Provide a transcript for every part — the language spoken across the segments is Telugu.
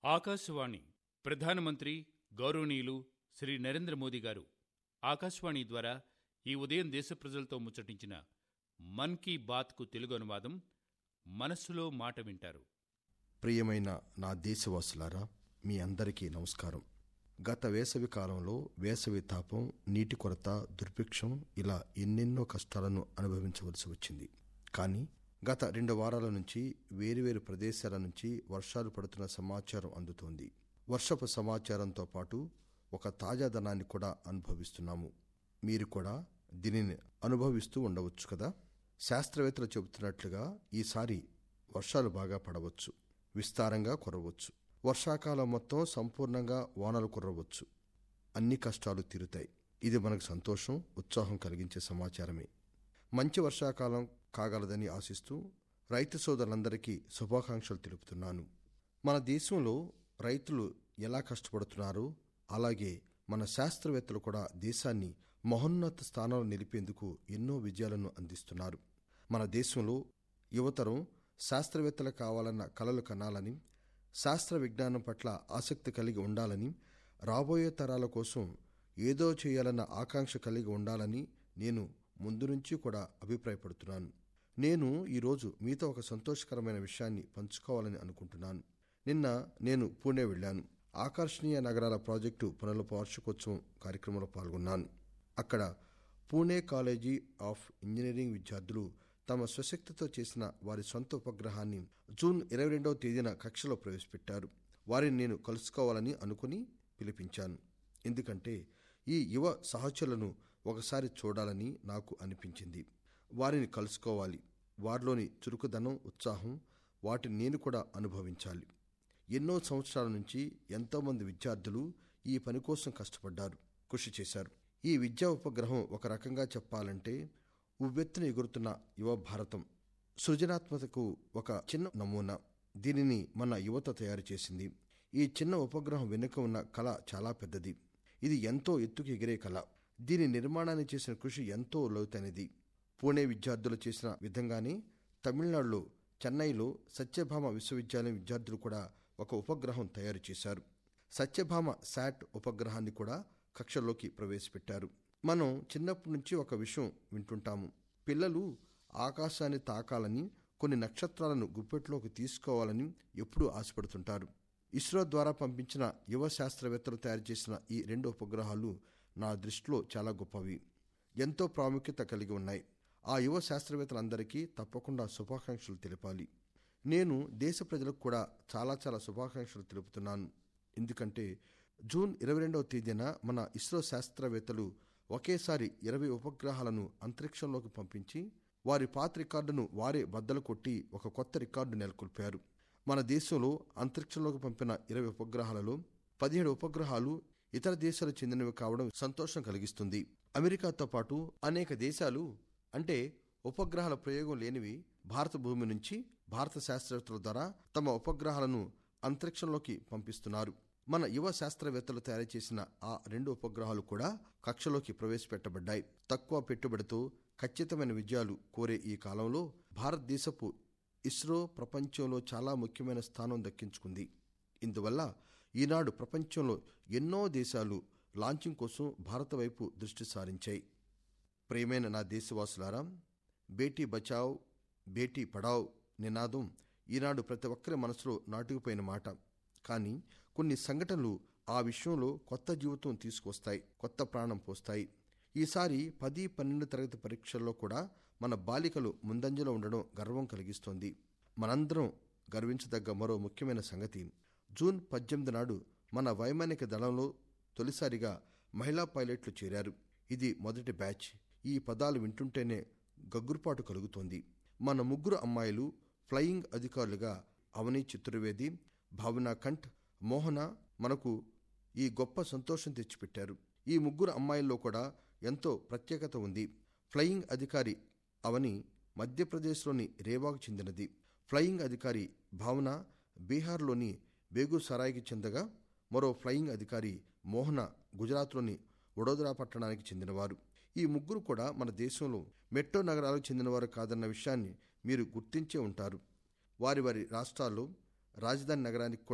ఆకాశవాణి ప్రధానమంత్రి గౌరవనీయులు శ్రీ నరేంద్ర మోదీ గారు ఆకాశవాణి ద్వారా ఈ ఉదయం దేశ ప్రజలతో ముచ్చటించిన మన్ కీ బాత్కు తెలుగు అనువాదం మనస్సులో మాట వింటారు ప్రియమైన నా దేశవాసులారా మీ అందరికీ నమస్కారం గత వేసవి కాలంలో వేసవి తాపం నీటి కొరత దుర్భిక్షం ఇలా ఎన్నెన్నో కష్టాలను అనుభవించవలసి వచ్చింది కానీ గత రెండు వారాల నుంచి వేరువేరు ప్రదేశాల నుంచి వర్షాలు పడుతున్న సమాచారం అందుతోంది వర్షపు సమాచారంతో పాటు ఒక తాజాదనాన్ని కూడా అనుభవిస్తున్నాము మీరు కూడా దీనిని అనుభవిస్తూ ఉండవచ్చు కదా శాస్త్రవేత్తలు చెబుతున్నట్లుగా ఈసారి వర్షాలు బాగా పడవచ్చు విస్తారంగా కురవచ్చు వర్షాకాలం మొత్తం సంపూర్ణంగా వానలు కురవచ్చు అన్ని కష్టాలు తీరుతాయి ఇది మనకు సంతోషం ఉత్సాహం కలిగించే సమాచారమే మంచి వర్షాకాలం కాగలదని ఆశిస్తూ రైతు సోదరులందరికీ శుభాకాంక్షలు తెలుపుతున్నాను మన దేశంలో రైతులు ఎలా కష్టపడుతున్నారో అలాగే మన శాస్త్రవేత్తలు కూడా దేశాన్ని మహోన్నత స్థానంలో నిలిపేందుకు ఎన్నో విజయాలను అందిస్తున్నారు మన దేశంలో యువతరం శాస్త్రవేత్తలు కావాలన్న కలలు కనాలని శాస్త్ర విజ్ఞానం పట్ల ఆసక్తి కలిగి ఉండాలని రాబోయే తరాల కోసం ఏదో చేయాలన్న ఆకాంక్ష కలిగి ఉండాలని నేను ముందు నుంచి కూడా అభిప్రాయపడుతున్నాను నేను ఈరోజు మీతో ఒక సంతోషకరమైన విషయాన్ని పంచుకోవాలని అనుకుంటున్నాను నిన్న నేను పూణే వెళ్ళాను ఆకర్షణీయ నగరాల ప్రాజెక్టు పునరుల వార్షికోత్సవం కార్యక్రమంలో పాల్గొన్నాను అక్కడ పూణే కాలేజీ ఆఫ్ ఇంజనీరింగ్ విద్యార్థులు తమ స్వశక్తితో చేసిన వారి సొంత ఉపగ్రహాన్ని జూన్ ఇరవై రెండవ తేదీన కక్షలో ప్రవేశపెట్టారు వారిని నేను కలుసుకోవాలని అనుకుని పిలిపించాను ఎందుకంటే ఈ యువ సహచరులను ఒకసారి చూడాలని నాకు అనిపించింది వారిని కలుసుకోవాలి వారిలోని చురుకుదనం ఉత్సాహం వాటిని నేను కూడా అనుభవించాలి ఎన్నో సంవత్సరాల నుంచి ఎంతోమంది విద్యార్థులు ఈ పని కోసం కష్టపడ్డారు కృషి చేశారు ఈ విద్యా ఉపగ్రహం ఒక రకంగా చెప్పాలంటే ఉవ్వెత్తున ఎగురుతున్న యువ భారతం సృజనాత్మకతకు ఒక చిన్న నమూనా దీనిని మన యువత తయారు చేసింది ఈ చిన్న ఉపగ్రహం వెనుక ఉన్న కళ చాలా పెద్దది ఇది ఎంతో ఎత్తుకు ఎగిరే కళ దీని నిర్మాణాన్ని చేసిన కృషి ఎంతో లోతైనది పూణే విద్యార్థులు చేసిన విధంగానే తమిళనాడులో చెన్నైలో సత్యభామ విశ్వవిద్యాలయం విద్యార్థులు కూడా ఒక ఉపగ్రహం తయారు చేశారు సత్యభామ శాట్ ఉపగ్రహాన్ని కూడా కక్షలోకి ప్రవేశపెట్టారు మనం చిన్నప్పటి నుంచి ఒక విషయం వింటుంటాము పిల్లలు ఆకాశాన్ని తాకాలని కొన్ని నక్షత్రాలను గుప్పెట్లోకి తీసుకోవాలని ఎప్పుడూ ఆశపడుతుంటారు ఇస్రో ద్వారా పంపించిన యువ శాస్త్రవేత్తలు తయారు చేసిన ఈ రెండు ఉపగ్రహాలు నా దృష్టిలో చాలా గొప్పవి ఎంతో ప్రాముఖ్యత కలిగి ఉన్నాయి ఆ యువ శాస్త్రవేత్తలందరికీ తప్పకుండా శుభాకాంక్షలు తెలిపాలి నేను దేశ ప్రజలకు కూడా చాలా చాలా శుభాకాంక్షలు తెలుపుతున్నాను ఎందుకంటే జూన్ ఇరవై రెండవ తేదీన మన ఇస్రో శాస్త్రవేత్తలు ఒకేసారి ఇరవై ఉపగ్రహాలను అంతరిక్షంలోకి పంపించి వారి పాత రికార్డును వారే బద్దలు కొట్టి ఒక కొత్త రికార్డు నెలకొల్పారు మన దేశంలో అంతరిక్షంలోకి పంపిన ఇరవై ఉపగ్రహాలలో పదిహేడు ఉపగ్రహాలు ఇతర దేశాలకు చెందినవి కావడం సంతోషం కలిగిస్తుంది అమెరికాతో పాటు అనేక దేశాలు అంటే ఉపగ్రహాల ప్రయోగం లేనివి భారత భూమి నుంచి భారత శాస్త్రవేత్తల ద్వారా తమ ఉపగ్రహాలను అంతరిక్షంలోకి పంపిస్తున్నారు మన యువ శాస్త్రవేత్తలు తయారు చేసిన ఆ రెండు ఉపగ్రహాలు కూడా కక్షలోకి ప్రవేశపెట్టబడ్డాయి తక్కువ పెట్టుబడితో ఖచ్చితమైన విజయాలు కోరే ఈ కాలంలో భారతదేశపు ఇస్రో ప్రపంచంలో చాలా ముఖ్యమైన స్థానం దక్కించుకుంది ఇందువల్ల ఈనాడు ప్రపంచంలో ఎన్నో దేశాలు లాంచింగ్ కోసం భారత వైపు దృష్టి సారించాయి ప్రియమైన నా దేశవాసులారా బేటీ బచావ్ బేటీ పడావ్ నినాదం ఈనాడు ప్రతి ఒక్కరి మనసులో నాటుకుపోయిన మాట కానీ కొన్ని సంఘటనలు ఆ విషయంలో కొత్త జీవితం తీసుకొస్తాయి కొత్త ప్రాణం పోస్తాయి ఈసారి పది పన్నెండు తరగతి పరీక్షల్లో కూడా మన బాలికలు ముందంజలో ఉండడం గర్వం కలిగిస్తోంది మనందరం గర్వించదగ్గ మరో ముఖ్యమైన సంగతి జూన్ పద్దెనిమిది నాడు మన వైమానిక దళంలో తొలిసారిగా మహిళా పైలట్లు చేరారు ఇది మొదటి బ్యాచ్ ఈ పదాలు వింటుంటేనే గగ్గురుపాటు కలుగుతోంది మన ముగ్గురు అమ్మాయిలు ఫ్లయింగ్ అధికారులుగా అవని చతుర్వేది భావన కంఠ్ మోహన మనకు ఈ గొప్ప సంతోషం తెచ్చిపెట్టారు ఈ ముగ్గురు అమ్మాయిల్లో కూడా ఎంతో ప్రత్యేకత ఉంది ఫ్లయింగ్ అధికారి అవని మధ్యప్రదేశ్లోని రేవాకు చెందినది ఫ్లయింగ్ అధికారి భావన బీహార్లోని బేగుసరాయ్కి చెందగా మరో ఫ్లయింగ్ అధికారి మోహన గుజరాత్లోని వడోదరా పట్టణానికి చెందినవారు ఈ ముగ్గురు కూడా మన దేశంలో మెట్రో నగరాలకు చెందినవారు కాదన్న విషయాన్ని మీరు గుర్తించే ఉంటారు వారి వారి రాష్ట్రాల్లో రాజధాని నగరానికి కూడా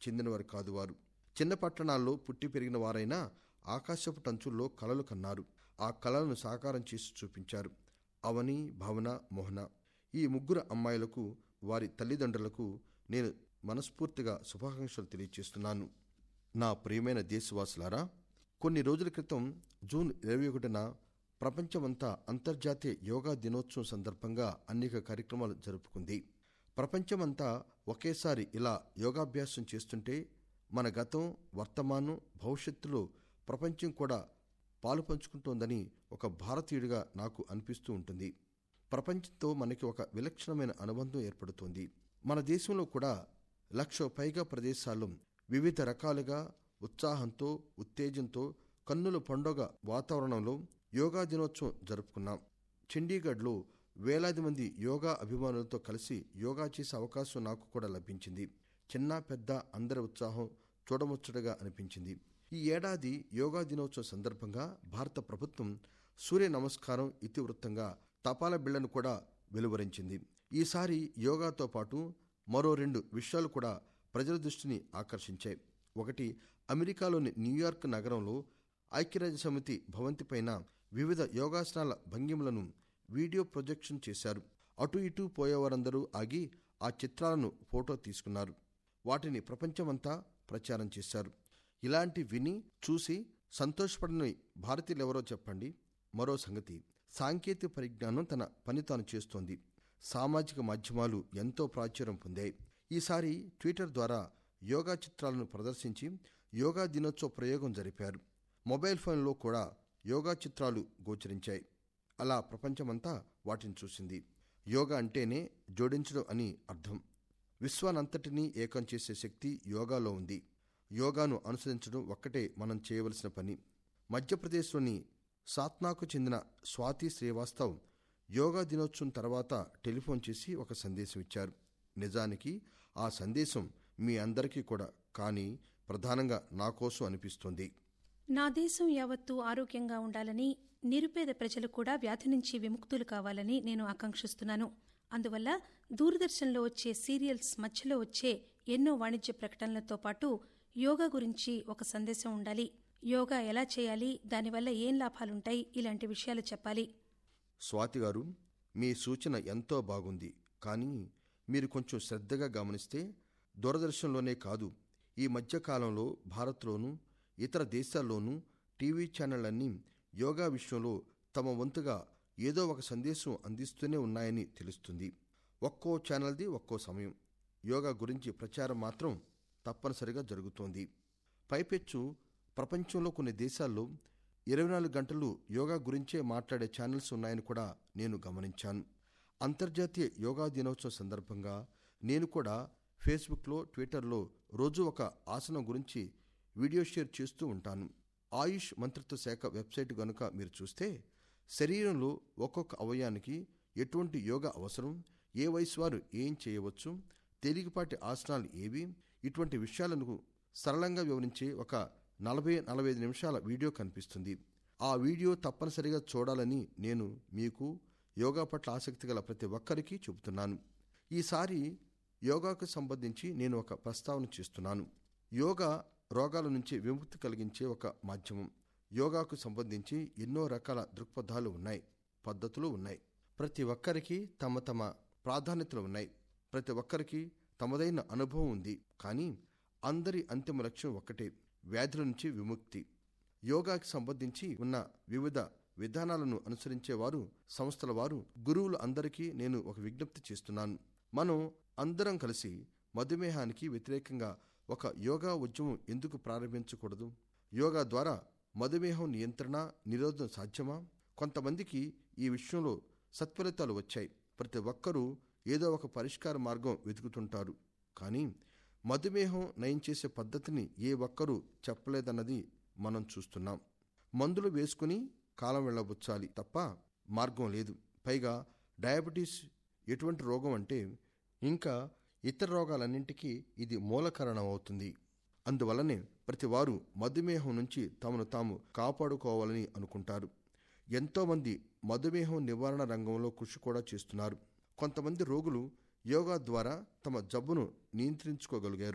చెందినవారు కాదు వారు చిన్న పట్టణాల్లో పుట్టి పెరిగిన వారైనా ఆకాశపు టంచుల్లో కలలు కన్నారు ఆ కలలను సాకారం చేసి చూపించారు అవని భావన మోహన ఈ ముగ్గురు అమ్మాయిలకు వారి తల్లిదండ్రులకు నేను మనస్ఫూర్తిగా శుభాకాంక్షలు తెలియజేస్తున్నాను నా ప్రియమైన దేశవాసులారా కొన్ని రోజుల క్రితం జూన్ ఇరవై ఒకటిన ప్రపంచమంతా అంతర్జాతీయ యోగా దినోత్సవం సందర్భంగా అనేక కార్యక్రమాలు జరుపుకుంది ప్రపంచమంతా ఒకేసారి ఇలా యోగాభ్యాసం చేస్తుంటే మన గతం వర్తమానం భవిష్యత్తులో ప్రపంచం కూడా పాలు పంచుకుంటోందని ఒక భారతీయుడిగా నాకు అనిపిస్తూ ఉంటుంది ప్రపంచంతో మనకి ఒక విలక్షణమైన అనుబంధం ఏర్పడుతోంది మన దేశంలో కూడా లక్ష పైగా ప్రదేశాల్లో వివిధ రకాలుగా ఉత్సాహంతో ఉత్తేజంతో కన్నుల పండుగ వాతావరణంలో యోగా దినోత్సవం జరుపుకున్నాం చండీగఢ్లో వేలాది మంది యోగా అభిమానులతో కలిసి యోగా చేసే అవకాశం నాకు కూడా లభించింది చిన్న పెద్ద అందరి ఉత్సాహం చూడముచ్చటగా అనిపించింది ఈ ఏడాది యోగా దినోత్సవం సందర్భంగా భారత ప్రభుత్వం సూర్య నమస్కారం ఇతివృత్తంగా తపాలా బిళ్లను కూడా వెలువరించింది ఈసారి యోగాతో పాటు మరో రెండు విషయాలు కూడా ప్రజల దృష్టిని ఆకర్షించాయి ఒకటి అమెరికాలోని న్యూయార్క్ నగరంలో ఐక్యరాజ్య సమితి భవంతిపైన వివిధ యోగాసనాల భంగిమలను వీడియో ప్రొజెక్షన్ చేశారు అటు ఇటు పోయేవారందరూ ఆగి ఆ చిత్రాలను ఫోటో తీసుకున్నారు వాటిని ప్రపంచమంతా ప్రచారం చేశారు ఇలాంటి విని చూసి సంతోషపడిన భారతీయులెవరో చెప్పండి మరో సంగతి సాంకేతిక పరిజ్ఞానం తన పని తాను చేస్తోంది సామాజిక మాధ్యమాలు ఎంతో ప్రాచుర్యం పొందాయి ఈసారి ట్విట్టర్ ద్వారా యోగా చిత్రాలను ప్రదర్శించి యోగా దినోత్సవ ప్రయోగం జరిపారు మొబైల్ ఫోన్లో కూడా యోగా చిత్రాలు గోచరించాయి అలా ప్రపంచమంతా వాటిని చూసింది యోగా అంటేనే జోడించడం అని అర్థం విశ్వానంతటినీ ఏకం చేసే శక్తి యోగాలో ఉంది యోగాను అనుసరించడం ఒక్కటే మనం చేయవలసిన పని మధ్యప్రదేశ్లోని సాత్నాకు చెందిన స్వాతి శ్రీవాస్తవ్ యోగా దినోత్సవం తర్వాత టెలిఫోన్ చేసి ఒక సందేశం ఇచ్చారు నిజానికి ఆ సందేశం మీ అందరికీ కూడా కానీ ప్రధానంగా నా కోసం అనిపిస్తోంది నా దేశం యావత్తూ ఆరోగ్యంగా ఉండాలని నిరుపేద ప్రజలు కూడా వ్యాధి నుంచి విముక్తులు కావాలని నేను ఆకాంక్షిస్తున్నాను అందువల్ల దూరదర్శన్లో వచ్చే సీరియల్స్ మధ్యలో వచ్చే ఎన్నో వాణిజ్య ప్రకటనలతో పాటు యోగా గురించి ఒక సందేశం ఉండాలి యోగా ఎలా చేయాలి దానివల్ల ఏం లాభాలుంటాయి ఇలాంటి విషయాలు చెప్పాలి స్వాతి గారు మీ సూచన ఎంతో బాగుంది కానీ మీరు కొంచెం శ్రద్ధగా గమనిస్తే దూరదర్శన్లోనే కాదు ఈ మధ్యకాలంలో భారత్లోనూ ఇతర దేశాల్లోనూ టీవీ ఛానళ్లన్నీ యోగా విషయంలో తమ వంతుగా ఏదో ఒక సందేశం అందిస్తూనే ఉన్నాయని తెలుస్తుంది ఒక్కో ఛానల్ది ఒక్కో సమయం యోగా గురించి ప్రచారం మాత్రం తప్పనిసరిగా జరుగుతోంది పైపెచ్చు ప్రపంచంలో కొన్ని దేశాల్లో ఇరవై నాలుగు గంటలు యోగా గురించే మాట్లాడే ఛానల్స్ ఉన్నాయని కూడా నేను గమనించాను అంతర్జాతీయ యోగా దినోత్సవం సందర్భంగా నేను కూడా ఫేస్బుక్లో ట్విట్టర్లో రోజు ఒక ఆసనం గురించి వీడియో షేర్ చేస్తూ ఉంటాను ఆయుష్ మంత్రిత్వ శాఖ వెబ్సైట్ గనుక మీరు చూస్తే శరీరంలో ఒక్కొక్క అవయానికి ఎటువంటి యోగా అవసరం ఏ వయసు వారు ఏం చేయవచ్చు తేలికపాటి ఆసనాలు ఏవి ఇటువంటి విషయాలను సరళంగా వివరించే ఒక నలభై నలభై ఐదు నిమిషాల వీడియో కనిపిస్తుంది ఆ వీడియో తప్పనిసరిగా చూడాలని నేను మీకు యోగా పట్ల ఆసక్తి గల ప్రతి ఒక్కరికి చెబుతున్నాను ఈసారి యోగాకు సంబంధించి నేను ఒక ప్రస్తావన చేస్తున్నాను యోగా రోగాల నుంచి విముక్తి కలిగించే ఒక మాధ్యమం యోగాకు సంబంధించి ఎన్నో రకాల దృక్పథాలు ఉన్నాయి పద్ధతులు ఉన్నాయి ప్రతి ఒక్కరికి తమ తమ ప్రాధాన్యతలు ఉన్నాయి ప్రతి ఒక్కరికి తమదైన అనుభవం ఉంది కానీ అందరి అంతిమ లక్ష్యం ఒక్కటే వ్యాధుల నుంచి విముక్తి యోగాకి సంబంధించి ఉన్న వివిధ విధానాలను అనుసరించేవారు సంస్థల వారు గురువులు అందరికీ నేను ఒక విజ్ఞప్తి చేస్తున్నాను మనం అందరం కలిసి మధుమేహానికి వ్యతిరేకంగా ఒక యోగా ఉద్యమం ఎందుకు ప్రారంభించకూడదు యోగా ద్వారా మధుమేహం నియంత్రణ నిరోధం సాధ్యమా కొంతమందికి ఈ విషయంలో సత్ఫలితాలు వచ్చాయి ప్రతి ఒక్కరూ ఏదో ఒక పరిష్కార మార్గం వెతుకుతుంటారు కానీ మధుమేహం నయం చేసే పద్ధతిని ఏ ఒక్కరూ చెప్పలేదన్నది మనం చూస్తున్నాం మందులు వేసుకుని కాలం వెళ్ళబుచ్చాలి తప్ప మార్గం లేదు పైగా డయాబెటీస్ ఎటువంటి రోగం అంటే ఇంకా ఇతర రోగాలన్నింటికీ ఇది మూల కారణం అవుతుంది అందువల్లనే ప్రతి వారు మధుమేహం నుంచి తమను తాము కాపాడుకోవాలని అనుకుంటారు ఎంతోమంది మధుమేహం నివారణ రంగంలో కృషి కూడా చేస్తున్నారు కొంతమంది రోగులు యోగా ద్వారా తమ జబ్బును నియంత్రించుకోగలిగారు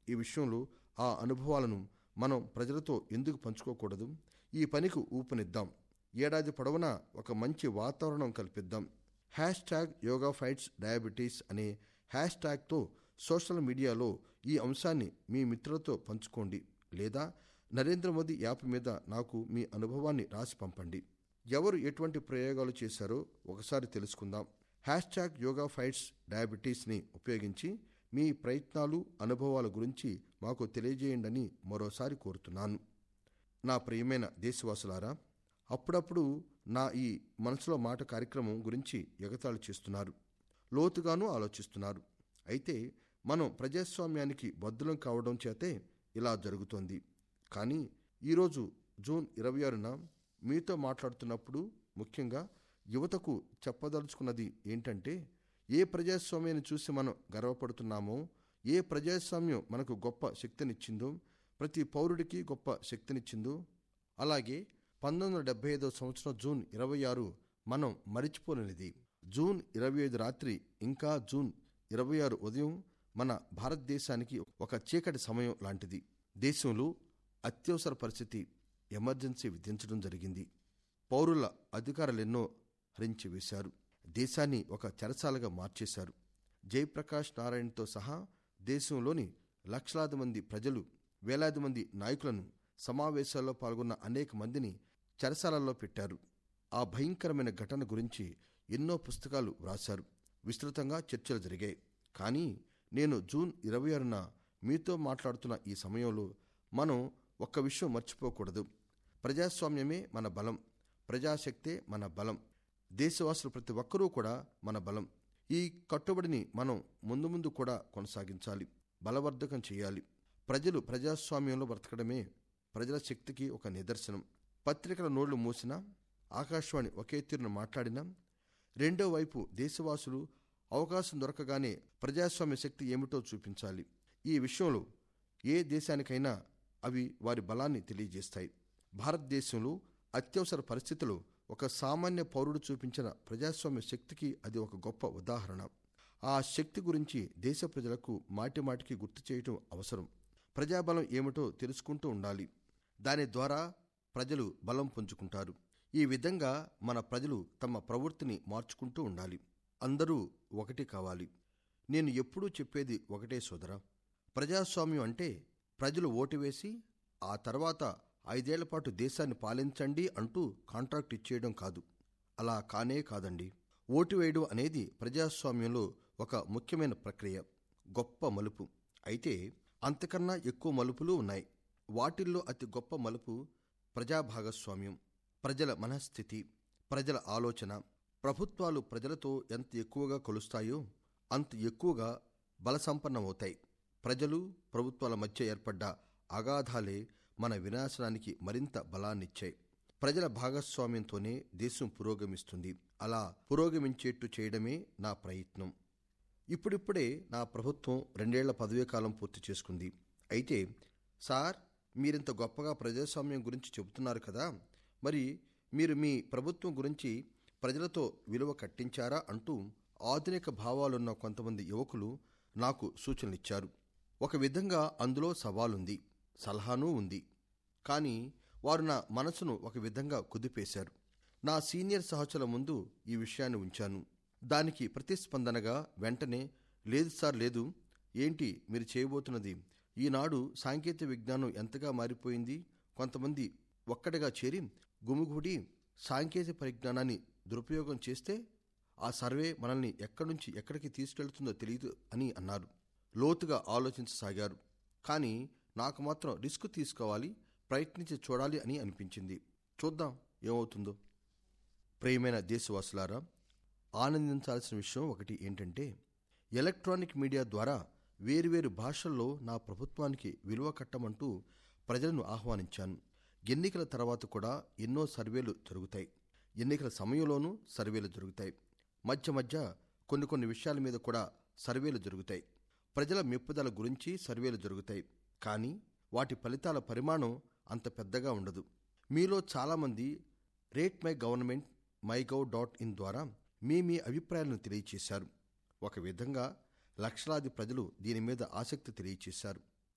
ఈ విషయంలో ఆ అనుభవాలను మనం ప్రజలతో ఎందుకు పంచుకోకూడదు ఈ పనికి ఊపునిద్దాం ఏడాది పొడవునా ఒక మంచి వాతావరణం కల్పిద్దాం hashtag yoga fights diabetes అనే హ్యాష్ ట్యాగ్తో సోషల్ మీడియాలో ఈ అంశాన్ని మీ మిత్రులతో పంచుకోండి లేదా నరేంద్ర మోదీ యాప్ మీద నాకు మీ అనుభవాన్ని రాసి పంపండి ఎవరు ఎటువంటి ప్రయోగాలు చేశారో ఒకసారి తెలుసుకుందాం హ్యాష్ ట్యాగ్ యోగా ఫైట్స్ డయాబెటీస్ని ఉపయోగించి మీ ప్రయత్నాలు అనుభవాల గురించి మాకు తెలియజేయండి మరోసారి కోరుతున్నాను నా ప్రియమైన దేశవాసులారా అప్పుడప్పుడు నా ఈ మనసులో మాట కార్యక్రమం గురించి ఎగతాళి చేస్తున్నారు లోతుగానూ ఆలోచిస్తున్నారు అయితే మనం ప్రజాస్వామ్యానికి బద్దులం కావడం చేతే ఇలా జరుగుతోంది కానీ ఈరోజు జూన్ ఇరవై ఆరున మీతో మాట్లాడుతున్నప్పుడు ముఖ్యంగా యువతకు చెప్పదలుచుకున్నది ఏంటంటే ఏ ప్రజాస్వామ్యాన్ని చూసి మనం గర్వపడుతున్నామో ఏ ప్రజాస్వామ్యం మనకు గొప్ప శక్తినిచ్చిందో ప్రతి పౌరుడికి గొప్ప శక్తినిచ్చిందో అలాగే పంతొమ్మిది వందల డెబ్బై ఐదవ సంవత్సరం జూన్ ఇరవై ఆరు మనం మరిచిపోలేనిది జూన్ ఇరవై ఐదు రాత్రి ఇంకా జూన్ ఇరవై ఆరు ఉదయం మన భారతదేశానికి ఒక చీకటి సమయం లాంటిది దేశంలో అత్యవసర పరిస్థితి ఎమర్జెన్సీ విధించడం జరిగింది పౌరుల అధికారాలెన్నో హరించి వేశారు దేశాన్ని ఒక చెరసాలగా మార్చేశారు జయప్రకాష్ నారాయణతో సహా దేశంలోని లక్షలాది మంది ప్రజలు వేలాది మంది నాయకులను సమావేశాల్లో పాల్గొన్న అనేక మందిని చెరసాలల్లో పెట్టారు ఆ భయంకరమైన ఘటన గురించి ఎన్నో పుస్తకాలు వ్రాశారు విస్తృతంగా చర్చలు జరిగాయి కానీ నేను జూన్ ఇరవై ఆరున మీతో మాట్లాడుతున్న ఈ సమయంలో మనం ఒక్క విషయం మర్చిపోకూడదు ప్రజాస్వామ్యమే మన బలం ప్రజాశక్తే మన బలం దేశవాసులు ప్రతి ఒక్కరూ కూడా మన బలం ఈ కట్టుబడిని మనం ముందు ముందు కూడా కొనసాగించాలి బలవర్ధకం చేయాలి ప్రజలు ప్రజాస్వామ్యంలో బ్రతకడమే ప్రజల శక్తికి ఒక నిదర్శనం పత్రికల నోళ్లు మూసినా ఆకాశవాణి ఒకే తీరును మాట్లాడినా రెండో వైపు దేశవాసులు అవకాశం దొరకగానే ప్రజాస్వామ్య శక్తి ఏమిటో చూపించాలి ఈ విషయంలో ఏ దేశానికైనా అవి వారి బలాన్ని తెలియజేస్తాయి భారతదేశంలో అత్యవసర పరిస్థితుల్లో ఒక సామాన్య పౌరుడు చూపించిన ప్రజాస్వామ్య శక్తికి అది ఒక గొప్ప ఉదాహరణ ఆ శక్తి గురించి దేశ ప్రజలకు మాటిమాటికి గుర్తు చేయటం అవసరం ప్రజాబలం ఏమిటో తెలుసుకుంటూ ఉండాలి దాని ద్వారా ప్రజలు బలం పుంజుకుంటారు ఈ విధంగా మన ప్రజలు తమ ప్రవృత్తిని మార్చుకుంటూ ఉండాలి అందరూ ఒకటి కావాలి నేను ఎప్పుడూ చెప్పేది ఒకటే సోదరా ప్రజాస్వామ్యం అంటే ప్రజలు ఓటు వేసి ఆ తర్వాత ఐదేళ్ల పాటు దేశాన్ని పాలించండి అంటూ కాంట్రాక్ట్ ఇచ్చేయడం కాదు అలా కానే కాదండి ఓటు వేయడం అనేది ప్రజాస్వామ్యంలో ఒక ముఖ్యమైన ప్రక్రియ గొప్ప మలుపు అయితే అంతకన్నా ఎక్కువ మలుపులు ఉన్నాయి వాటిల్లో అతి గొప్ప మలుపు ప్రజా భాగస్వామ్యం ప్రజల మనస్థితి ప్రజల ఆలోచన ప్రభుత్వాలు ప్రజలతో ఎంత ఎక్కువగా కొలుస్తాయో అంత ఎక్కువగా బలసంపన్నమవుతాయి ప్రజలు ప్రభుత్వాల మధ్య ఏర్పడ్డ అగాధాలే మన వినాశనానికి మరింత బలాన్నిచ్చాయి ప్రజల భాగస్వామ్యంతోనే దేశం పురోగమిస్తుంది అలా పురోగమించేట్టు చేయడమే నా ప్రయత్నం ఇప్పుడిప్పుడే నా ప్రభుత్వం రెండేళ్ల పదవీ కాలం పూర్తి చేసుకుంది అయితే సార్ మీరింత గొప్పగా ప్రజాస్వామ్యం గురించి చెబుతున్నారు కదా మరి మీరు మీ ప్రభుత్వం గురించి ప్రజలతో విలువ కట్టించారా అంటూ ఆధునిక భావాలున్న కొంతమంది యువకులు నాకు సూచనలిచ్చారు ఒక విధంగా అందులో సవాలుంది సలహానూ ఉంది కానీ వారు నా మనసును ఒక విధంగా కుదిపేశారు నా సీనియర్ సహచరుల ముందు ఈ విషయాన్ని ఉంచాను దానికి ప్రతిస్పందనగా వెంటనే లేదు సార్ లేదు ఏంటి మీరు చేయబోతున్నది ఈనాడు సాంకేతిక విజ్ఞానం ఎంతగా మారిపోయింది కొంతమంది ఒక్కడిగా చేరి గుమిగూడి సాంకేతిక పరిజ్ఞానాన్ని దురుపయోగం చేస్తే ఆ సర్వే మనల్ని ఎక్కడి నుంచి ఎక్కడికి తీసుకెళ్తుందో తెలియదు అని అన్నారు లోతుగా ఆలోచించసాగారు కానీ నాకు మాత్రం రిస్క్ తీసుకోవాలి ప్రయత్నించి చూడాలి అని అనిపించింది చూద్దాం ఏమవుతుందో ప్రియమైన దేశవాసులారా ఆనందించాల్సిన విషయం ఒకటి ఏంటంటే ఎలక్ట్రానిక్ మీడియా ద్వారా వేరువేరు భాషల్లో నా ప్రభుత్వానికి విలువ కట్టమంటూ ప్రజలను ఆహ్వానించాను ఎన్నికల తర్వాత కూడా ఎన్నో సర్వేలు జరుగుతాయి ఎన్నికల సమయంలోనూ సర్వేలు జరుగుతాయి మధ్య మధ్య కొన్ని కొన్ని విషయాల మీద కూడా సర్వేలు జరుగుతాయి ప్రజల మెప్పుదల గురించి సర్వేలు జరుగుతాయి కానీ వాటి ఫలితాల పరిమాణం అంత పెద్దగా ఉండదు మీలో చాలామంది rate my government my gov dot in ద్వారా మీ మీ అభిప్రాయాలను తెలియచేశారు ఒక విధంగా లక్షలాది ప్రజలు దీని మీద ఆసక్తి తెలియచేశారు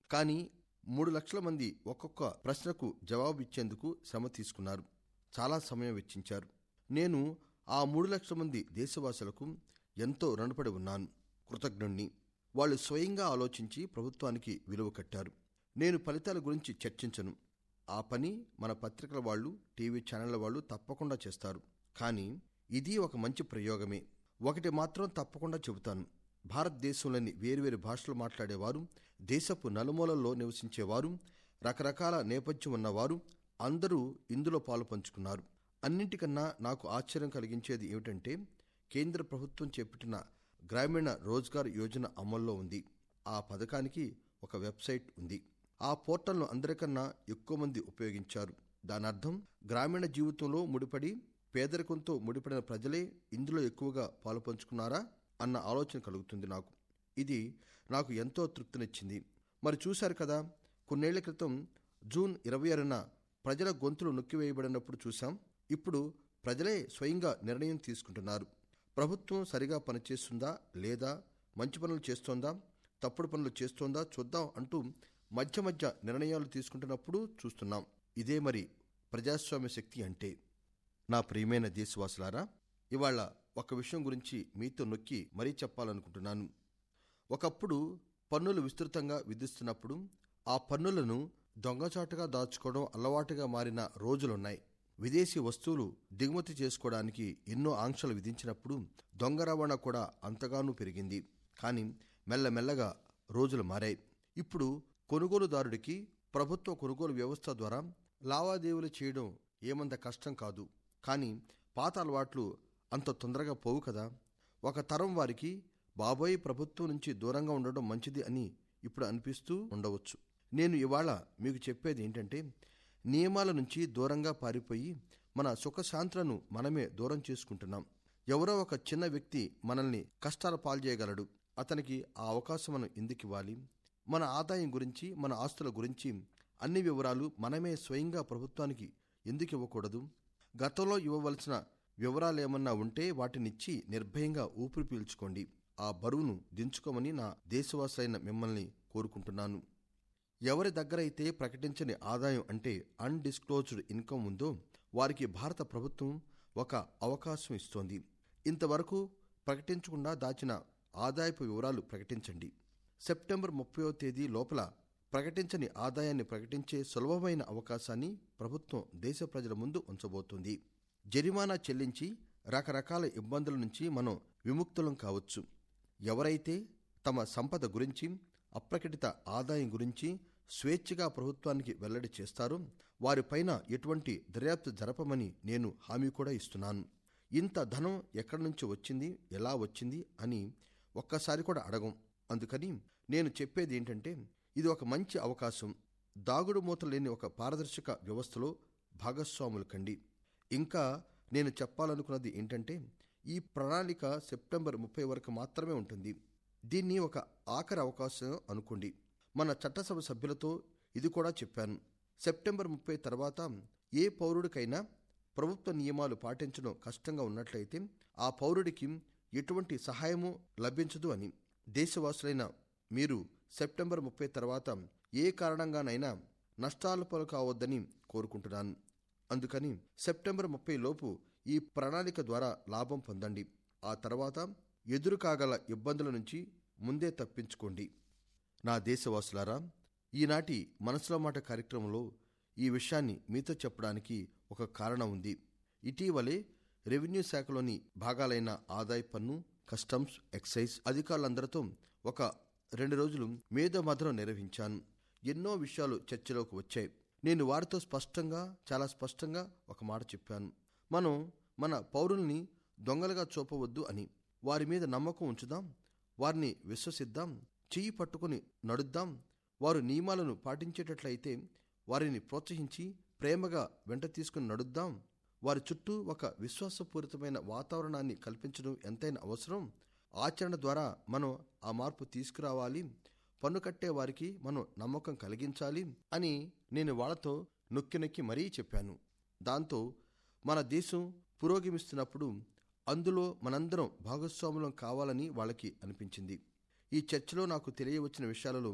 కానీ మూడు లక్షల మంది ఒక్కొక్క ప్రశ్నకు జవాబు ఇచ్చేందుకు శ్రమ తీసుకున్నారు చాలా సమయం వెచ్చించారు నేను ఆ మూడు లక్షల మంది దేశవాసులకు ఎంతో రుణపడి ఉన్నాను కృతజ్ఞుణ్ణి వాళ్ళు స్వయంగా ఆలోచించి ప్రభుత్వానికి విలువ కట్టారు నేను ఫలితాల గురించి చర్చించను ఆ పని మన పత్రికల వాళ్ళు టీవీ ఛానళ్ల వాళ్ళు తప్పకుండా చేస్తారు కానీ ఇది ఒక మంచి ప్రయోగమే ఒకటి మాత్రం తప్పకుండా చెబుతాను భారతదేశంలోని వేరువేరు భాషలు మాట్లాడేవారు దేశపు నలుమూలల్లో నివసించేవారు రకరకాల నేపథ్యం ఉన్నవారు అందరూ ఇందులో పాలు పంచుకున్నారు అన్నింటికన్నా నాకు ఆశ్చర్యం కలిగించేది ఏమిటంటే కేంద్ర ప్రభుత్వం చేపట్టిన గ్రామీణ రోజ్గార్ యోజన అమల్లో ఉంది ఆ పథకానికి ఒక వెబ్సైట్ ఉంది ఆ పోర్టల్ను అందరికన్నా ఎక్కువ మంది ఉపయోగించారు దాని అర్థం గ్రామీణ జీవితంలో ముడిపడి పేదరికంతో ముడిపడిన ప్రజలే ఇందులో ఎక్కువగా పాలు పంచుకున్నారా అన్న ఆలోచన కలుగుతుంది నాకు ఇది నాకు ఎంతో తృప్తినిచ్చింది మరి చూశారు కదా కొన్నేళ్ల క్రితం జూన్ ఇరవై ఆరున ప్రజల గొంతులు నొక్కివేయబడినప్పుడు చూశాం ఇప్పుడు ప్రజలే స్వయంగా నిర్ణయం తీసుకుంటున్నారు ప్రభుత్వం సరిగా పనిచేస్తుందా లేదా మంచి పనులు చేస్తోందా తప్పుడు పనులు చేస్తోందా చూద్దాం అంటూ మధ్య మధ్య నిర్ణయాలు తీసుకుంటున్నప్పుడు చూస్తున్నాం ఇదే మరి ప్రజాస్వామ్య శక్తి అంటే నా ప్రియమైన దేశవాసులారా ఇవాళ ఒక విషయం గురించి మీతో నొక్కి మరీ చెప్పాలనుకుంటున్నాను ఒకప్పుడు పన్నులు విస్తృతంగా విధిస్తున్నప్పుడు ఆ పన్నులను దొంగచాటుగా దాచుకోవడం అలవాటుగా మారిన రోజులున్నాయి విదేశీ వస్తువులు దిగుమతి చేసుకోవడానికి ఎన్నో ఆంక్షలు విధించినప్పుడు దొంగ రవాణా కూడా అంతగానూ పెరిగింది కానీ మెల్లమెల్లగా రోజులు మారాయి ఇప్పుడు కొనుగోలుదారుడికి ప్రభుత్వ కొనుగోలు వ్యవస్థ ద్వారా లావాదేవీలు చేయడం ఏమంత కష్టం కాదు కానీ పాత అలవాట్లు అంత తొందరగా పోవు కదా ఒక తరం వారికి బాబోయ్ ప్రభుత్వం నుంచి దూరంగా ఉండడం మంచిది అని ఇప్పుడు అనిపిస్తూ ఉండవచ్చు నేను ఇవాళ మీకు చెప్పేది ఏంటంటే నియమాల నుంచి దూరంగా పారిపోయి మన సుఖశాంతులను మనమే దూరం చేసుకుంటున్నాం ఎవరో ఒక చిన్న వ్యక్తి మనల్ని కష్టాల పాల్చేయగలడు అతనికి ఆ అవకాశం మనం ఎందుకు ఇవ్వాలి మన ఆదాయం గురించి మన ఆస్తుల గురించి అన్ని వివరాలు మనమే స్వయంగా ప్రభుత్వానికి ఎందుకు ఇవ్వకూడదు గతంలో ఇవ్వవలసిన వివరాలేమన్నా ఉంటే వాటినిచ్చి నిర్భయంగా ఊపిరి పీల్చుకోండి ఆ బరువును దించుకోమని నా దేశవాసులైన మిమ్మల్ని కోరుకుంటున్నాను ఎవరి దగ్గరైతే ప్రకటించని ఆదాయం అంటే అన్డిస్క్లోజ్డ్ ఇన్కమ్ ఉందో వారికి భారత ప్రభుత్వం ఒక అవకాశం ఇస్తోంది ఇంతవరకు ప్రకటించకుండా దాచిన ఆదాయపు వివరాలు ప్రకటించండి సెప్టెంబర్ ముప్పయో తేదీ లోపల ప్రకటించని ఆదాయాన్ని ప్రకటించే సులభమైన అవకాశాన్ని ప్రభుత్వం దేశ ప్రజల ముందు ఉంచబోతోంది జరిమానా చెల్లించి రకరకాల ఇబ్బందుల నుంచి మనం విముక్తులం కావచ్చు ఎవరైతే తమ సంపద గురించి అప్రకటిత ఆదాయం గురించి స్వేచ్ఛగా ప్రభుత్వానికి వెల్లడి చేస్తారో వారిపైన ఎటువంటి దర్యాప్తు జరపమని నేను హామీ కూడా ఇస్తున్నాను ఇంత ధనం ఎక్కడి నుంచి వచ్చింది ఎలా వచ్చింది అని ఒక్కసారి కూడా అడగం అందుకని నేను చెప్పేది ఏంటంటే ఇది ఒక మంచి అవకాశం దాగుడు మూత లేని ఒక పారదర్శక వ్యవస్థలో భాగస్వాములు కండి ఇంకా నేను చెప్పాలనుకున్నది ఏంటంటే ఈ ప్రణాళిక సెప్టెంబర్ ముప్పై వరకు మాత్రమే ఉంటుంది దీన్ని ఒక ఆఖరి అవకాశం అనుకోండి మన చట్టసభ సభ్యులతో ఇది కూడా చెప్పాను సెప్టెంబర్ ముప్పై తర్వాత ఏ పౌరుడికైనా ప్రభుత్వ నియమాలు పాటించడం కష్టంగా ఉన్నట్లయితే ఆ పౌరుడికి ఎటువంటి సహాయము లభించదు అని దేశవాసులైన మీరు సెప్టెంబర్ ముప్పై తర్వాత ఏ కారణంగానైనా నష్టాల పాలు కావద్దని కోరుకుంటున్నాను అందుకని సెప్టెంబర్ ముప్పై లోపు ఈ ప్రణాళిక ద్వారా లాభం పొందండి ఆ తర్వాత ఎదురు కాగల ఇబ్బందుల నుంచి ముందే తప్పించుకోండి నా దేశవాసులారా ఈనాటి మనసులో మాట కార్యక్రమంలో ఈ విషయాన్ని మీతో చెప్పడానికి ఒక కారణం ఉంది ఇటీవలే రెవెన్యూ శాఖలోని భాగాలైన ఆదాయ పన్ను కస్టమ్స్ ఎక్సైజ్ అధికారులందరితో ఒక రెండు రోజులు మేధోమథనం నిర్వహించాను ఎన్నో విషయాలు చర్చలోకి వచ్చాయి నేను వారితో స్పష్టంగా చాలా స్పష్టంగా ఒక మాట చెప్పాను మనం మన పౌరుల్ని దొంగలుగా చూపవద్దు అని వారి మీద నమ్మకం ఉంచుదాం వారిని విశ్వసిద్దాం చెయ్యి పట్టుకుని నడుద్దాం వారు నియమాలను పాటించేటట్లయితే వారిని ప్రోత్సహించి ప్రేమగా వెంట తీసుకుని నడుద్దాం వారి చుట్టూ ఒక విశ్వాసపూరితమైన వాతావరణాన్ని కల్పించడం ఎంతైనా అవసరం ఆచరణ ద్వారా మనం ఆ మార్పు తీసుకురావాలి పన్ను కట్టే వారికి మనం నమ్మకం కలిగించాలి అని నేను వాళ్ళతో నొక్కి నొక్కి మరీ చెప్పాను దాంతో మన దేశం పురోగమిస్తున్నప్పుడు అందులో మనందరం భాగస్వాములం కావాలని వాళ్ళకి అనిపించింది ఈ చర్చలో నాకు తెలియవచ్చిన విషయాలలో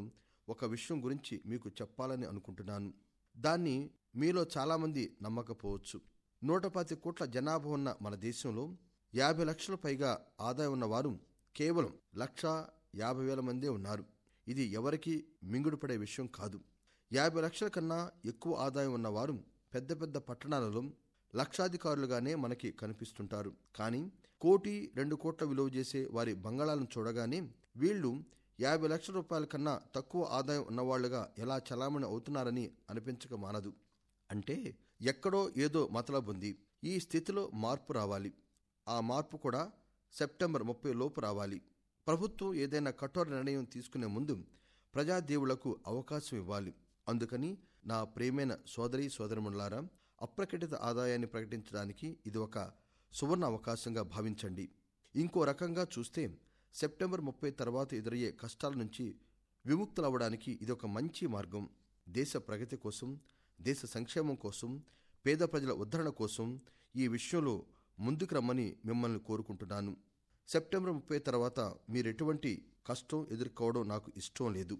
ఒక విషయం గురించి మీకు చెప్పాలని అనుకుంటున్నాను దాన్ని మీలో చాలామంది నమ్మకపోవచ్చు నూట పది కోట్ల జనాభా ఉన్న మన దేశంలో యాభై లక్షల పైగా ఆదాయం ఉన్నవారు కేవలం లక్ష యాభై వేల మందే ఉన్నారు ఇది ఎవరికీ మింగుడుపడే విషయం కాదు యాభై లక్షల కన్నా ఎక్కువ ఆదాయం ఉన్నవారు పెద్ద పెద్ద పట్టణాలలో లక్షాధికారులుగానే మనకి కనిపిస్తుంటారు కానీ కోటి రెండు కోట్ల విలువ చేసే వారి బంగాళాలను చూడగానే వీళ్ళు యాభై లక్షల రూపాయల కన్నా తక్కువ ఆదాయం ఉన్నవాళ్లుగా ఎలా చలామణి అవుతున్నారని అనిపించక మానదు అంటే ఎక్కడో ఏదో మతలబుంది ఈ స్థితిలో మార్పు రావాలి ఆ మార్పు కూడా సెప్టెంబర్ ముప్పై లోపు రావాలి ప్రభుత్వం ఏదైనా కఠోర నిర్ణయం తీసుకునే ముందు ప్రజాదేవులకు అవకాశం ఇవ్వాలి అందుకని నా ప్రేమైన సోదరి సోదరములారా అప్రకటిత ఆదాయాన్ని ప్రకటించడానికి ఇది ఒక సువర్ణ అవకాశంగా భావించండి ఇంకో రకంగా చూస్తే సెప్టెంబర్ ముప్పై తర్వాత ఎదురయ్యే కష్టాల నుంచి విముక్తులవ్వడానికి ఇది ఒక మంచి మార్గం దేశ ప్రగతి కోసం దేశ సంక్షేమం కోసం పేద ప్రజల ఉద్ధరణ కోసం ఈ విషయంలో ముందుకు రమ్మని మిమ్మల్ని కోరుకుంటున్నాను సెప్టెంబర్ ముప్పై తర్వాత మీరెటువంటి కష్టం ఎదుర్కోవడం నాకు ఇష్టం లేదు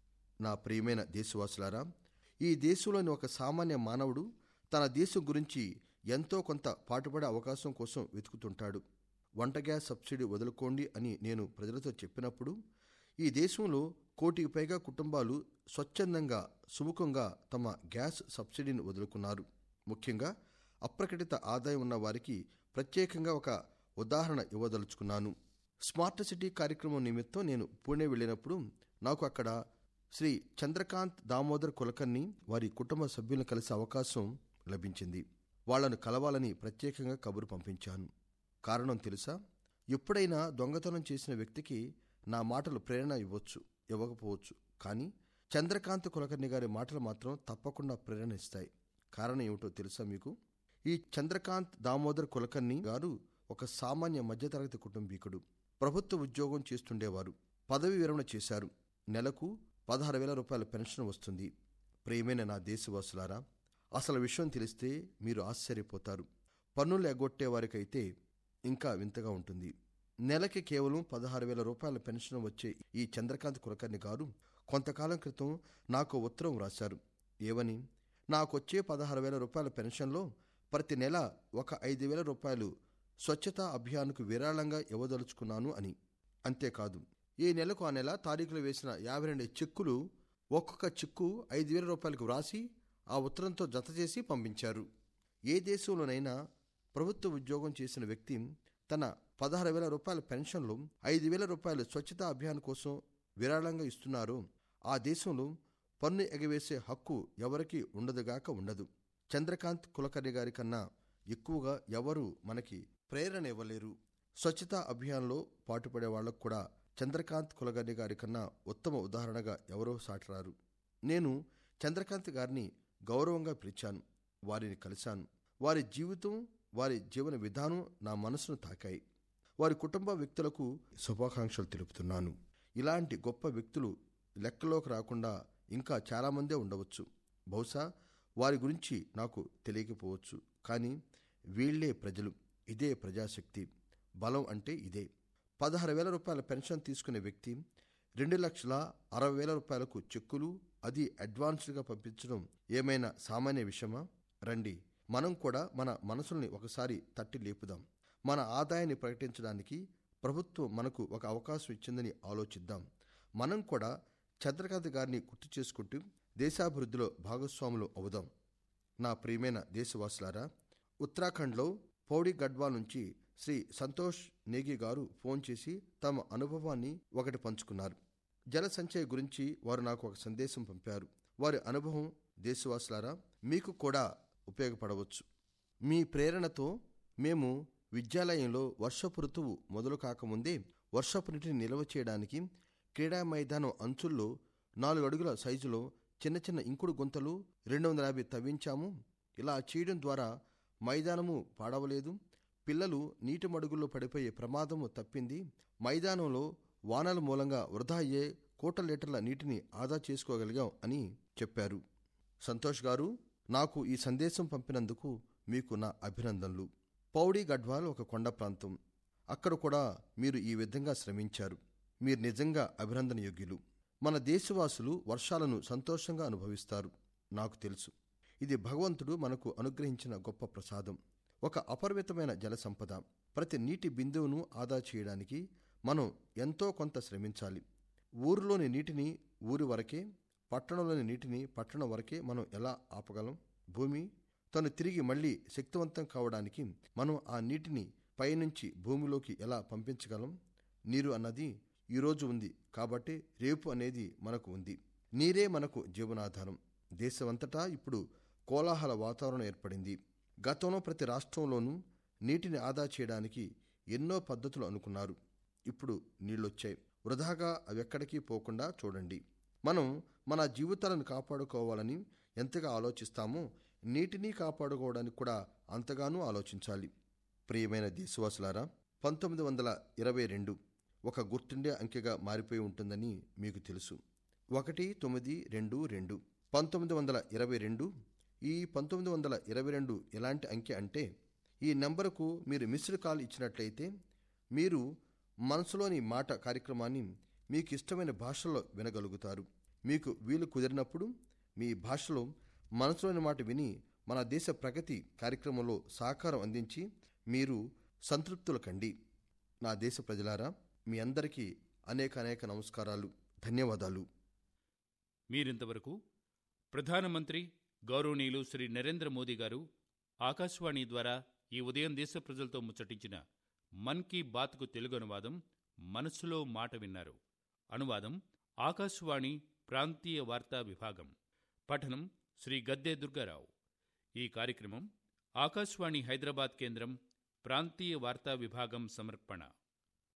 నా ప్రియమైన దేశవాసులారా ఈ దేశంలోని ఒక సామాన్య మానవుడు తన దేశం గురించి ఎంతో కొంత పాటుపడే అవకాశం కోసం వెతుకుతుంటాడు వంట గ్యాస్ సబ్సిడీ వదులుకోండి అని నేను ప్రజలతో చెప్పినప్పుడు ఈ దేశంలో కోటికి పైగా కుటుంబాలు స్వచ్ఛందంగా సుముఖంగా తమ గ్యాస్ సబ్సిడీని వదులుకున్నారు ముఖ్యంగా అప్రకటిత ఆదాయం ఉన్న వారికి ప్రత్యేకంగా ఒక ఉదాహరణ ఇవ్వదలుచుకున్నాను స్మార్ట్ సిటీ కార్యక్రమం నిమిత్తం నేను పూణే వెళ్ళినప్పుడు నాకు అక్కడ శ్రీ చంద్రకాంత్ దామోదర్ కులకర్ని వారి కుటుంబ సభ్యులను కలిసే అవకాశం లభించింది వాళ్లను కలవాలని ప్రత్యేకంగా కబురు పంపించాను కారణం తెలుసా ఎప్పుడైనా దొంగతనం చేసిన వ్యక్తికి నా మాటలు ప్రేరణ ఇవ్వచ్చు ఇవ్వకపోవచ్చు కానీ చంద్రకాంత్ కులకర్ణి గారి మాటలు మాత్రం తప్పకుండా ప్రేరణ ఇస్తాయి కారణం ఏమిటో తెలుసా మీకు ఈ చంద్రకాంత్ దామోదర్ కులకర్ణి గారు ఒక సామాన్య మధ్యతరగతి కుటుంబీకుడు ప్రభుత్వ ఉద్యోగం చేస్తుండేవారు పదవి విరమణ చేశారు నెలకు పదహారు వేల రూపాయల పెన్షన్ వస్తుంది ప్రియమైన నా దేశవాసులారా అసలు విషయం తెలిస్తే మీరు ఆశ్చర్యపోతారు పన్నులు ఎగ్గొట్టే వారికైతే ఇంకా వింతగా ఉంటుంది నెలకి కేవలం పదహారు వేల రూపాయల పెన్షన్ వచ్చే ఈ చంద్రకాంత్ కులకర్ణి గారు కొంతకాలం క్రితం నాకు ఉత్తరం రాశారు ఏవని నాకొచ్చే పదహారు వేల రూపాయల పెన్షన్లో ప్రతి నెల ఒక ఐదు వేల రూపాయలు స్వచ్ఛతా అభియాన్కు విరాళంగా ఇవ్వదలుచుకున్నాను అని అంతేకాదు ఈ నెలకు ఆ నెల తారీఖులు వేసిన యాభై రెండు చెక్కులు ఒక్కొక్క చెక్కు ఐదు వేల రూపాయలకు వ్రాసి ఆ ఉత్తరంతో జత చేసి పంపించారు ఏ దేశంలోనైనా ప్రభుత్వ ఉద్యోగం చేసిన వ్యక్తి తన పదహారు వేల రూపాయల పెన్షన్లో ఐదు వేల రూపాయలు స్వచ్ఛతా అభియాన్ కోసం విరాళంగా ఇస్తున్నారో ఆ దేశంలో పన్ను ఎగవేసే హక్కు ఎవరికీ ఉండదుగాక ఉండదు చంద్రకాంత్ కులకర్ణి గారి కన్నా ఎక్కువగా ఎవరు మనకి ప్రేరణ ఇవ్వలేరు స్వచ్ఛతా అభియాన్లో పాటుపడే వాళ్లకు కూడా చంద్రకాంత్ కులకర్ణి గారి కన్నా ఉత్తమ ఉదాహరణగా ఎవరో సాటరారు నేను చంద్రకాంత్ గారిని గౌరవంగా పిలిచాను వారిని కలిశాను వారి జీవితం వారి జీవన విధానం నా మనసును తాకాయి వారి కుటుంబ వ్యక్తులకు శుభాకాంక్షలు తెలుపుతున్నాను ఇలాంటి గొప్ప వ్యక్తులు లెక్కలోకి రాకుండా ఇంకా చాలామందే ఉండవచ్చు బహుశా వారి గురించి నాకు తెలియకపోవచ్చు కానీ వీళ్లే ప్రజలు ఇదే ప్రజాశక్తి బలం అంటే ఇదే పదహారు వేల రూపాయల పెన్షన్ తీసుకునే వ్యక్తి రెండు లక్షల అరవై వేల రూపాయలకు చెక్కులు అది అడ్వాన్స్డ్గా పంపించడం ఏమైనా సామాన్య విషయమా రండి మనం కూడా మన మనసుల్ని ఒకసారి తట్టి లేపుదాం మన ఆదాయాన్ని ప్రకటించడానికి ప్రభుత్వం మనకు ఒక అవకాశం ఇచ్చిందని ఆలోచిద్దాం మనం కూడా చంద్రకాంత్ గారిని గుర్తు చేసుకుంటూ దేశాభివృద్ధిలో భాగస్వాములు అవుదాం నా ప్రియమైన దేశవాసులారా ఉత్తరాఖండ్లో పౌడి గడ్వాల్ నుంచి శ్రీ సంతోష్ నేగి గారు ఫోన్ చేసి తమ అనుభవాన్ని ఒకటి పంచుకున్నారు జల సంచయ్ గురించి వారు నాకు ఒక సందేశం పంపారు వారి అనుభవం దేశవాసులారా మీకు కూడా ఉపయోగపడవచ్చు మీ ప్రేరణతో మేము విద్యాలయంలో వర్షపు ఋతువు మొదలు కాకముందే వర్షపు నీటిని నిల్వ చేయడానికి క్రీడా మైదానం అంచుల్లో నాలుగు అడుగుల సైజులో చిన్న చిన్న ఇంకుడు గుంతలు రెండు వందల యాభై తవ్వించాము ఇలా చేయడం ద్వారా మైదానము పాడవలేదు పిల్లలు నీటి మడుగుల్లో పడిపోయే ప్రమాదము తప్పింది మైదానంలో వానల మూలంగా వృధా అయ్యే కోట్ల లీటర్ల నీటిని ఆదా చేసుకోగలిగాం అని చెప్పారు సంతోష్ గారు నాకు ఈ సందేశం పంపినందుకు మీకు నా అభినందనలు పౌడీ గఢ్వాల్ ఒక కొండ ప్రాంతం అక్కడ కూడా మీరు ఈ విధంగా శ్రమించారు మీరు నిజంగా అభినందన యోగ్యులు మన దేశవాసులు వర్షాలను సంతోషంగా అనుభవిస్తారు నాకు తెలుసు ఇది భగవంతుడు మనకు అనుగ్రహించిన గొప్ప ప్రసాదం ఒక అపరిమితమైన జల సంపద ప్రతి నీటి బిందువును ఆదా చేయడానికి మనం ఎంతో కొంత శ్రమించాలి ఊరిలోని నీటిని ఊరి వరకే పట్టణంలోని నీటిని పట్టణం వరకే మనం ఎలా ఆపగలం భూమి తను తిరిగి మళ్ళీ శక్తివంతం కావడానికి మనం ఆ నీటిని పైనుంచి భూమిలోకి ఎలా పంపించగలం నీరు అన్నది ఈరోజు ఉంది కాబట్టి రేపు అనేది మనకు ఉంది నీరే మనకు జీవనాధారం దేశమంతటా ఇప్పుడు కోలాహల వాతావరణం ఏర్పడింది గతంలో ప్రతి రాష్ట్రంలోనూ నీటిని ఆదా చేయడానికి ఎన్నో పద్ధతులు అనుకున్నారు ఇప్పుడు నీళ్ళొచ్చాయి వృధాగా అవెక్కడికి పోకుండా చూడండి మనం మన జీవితాలను కాపాడుకోవాలని ఎంతగా ఆలోచిస్తామో నీటిని కాపాడుకోవడానికి కూడా అంతగానూ ఆలోచించాలి ప్రియమైన దేశవాసులారా పంతొమ్మిది వందల ఇరవై రెండు ఒక గుర్తుండే అంకెగా మారిపోయి ఉంటుందని మీకు తెలుసు ఒకటి తొమ్మిది రెండు రెండు పంతొమ్మిది వందల ఇరవై రెండు ఈ పంతొమ్మిది వందల ఇరవై రెండు ఎలాంటి అంకె అంటే ఈ నెంబరుకు మీరు మిస్డ్ కాల్ ఇచ్చినట్లయితే మీరు మనసులోని మాట కార్యక్రమాన్ని మీకు ఇష్టమైన భాషలో వినగలుగుతారు మీకు వీలు కుదిరినప్పుడు మీ భాషలో మనసులోని మాట విని మన దేశ ప్రగతి కార్యక్రమంలో సహకారం అందించి మీరు సంతృప్తులు కండి నా దేశ ప్రజలారా మీ అందరికీ అనేక అనేక నమస్కారాలు ధన్యవాదాలు మీరింతవరకు ప్రధానమంత్రి గౌరవనీయులు శ్రీ నరేంద్ర మోదీ గారు ఆకాశవాణి ద్వారా ఈ ఉదయం దేశ ప్రజలతో ముచ్చటించిన మన్ కీ బాత్కు తెలుగు అనువాదం మనస్సులో మాట విన్నారు అనువాదం ఆకాశవాణి ప్రాంతీయ వార్తా విభాగం పఠనం శ్రీ గద్దె దుర్గారావు ఈ కార్యక్రమం ఆకాశవాణి హైదరాబాద్ కేంద్రం ప్రాంతీయ వార్తా విభాగం సమర్పణ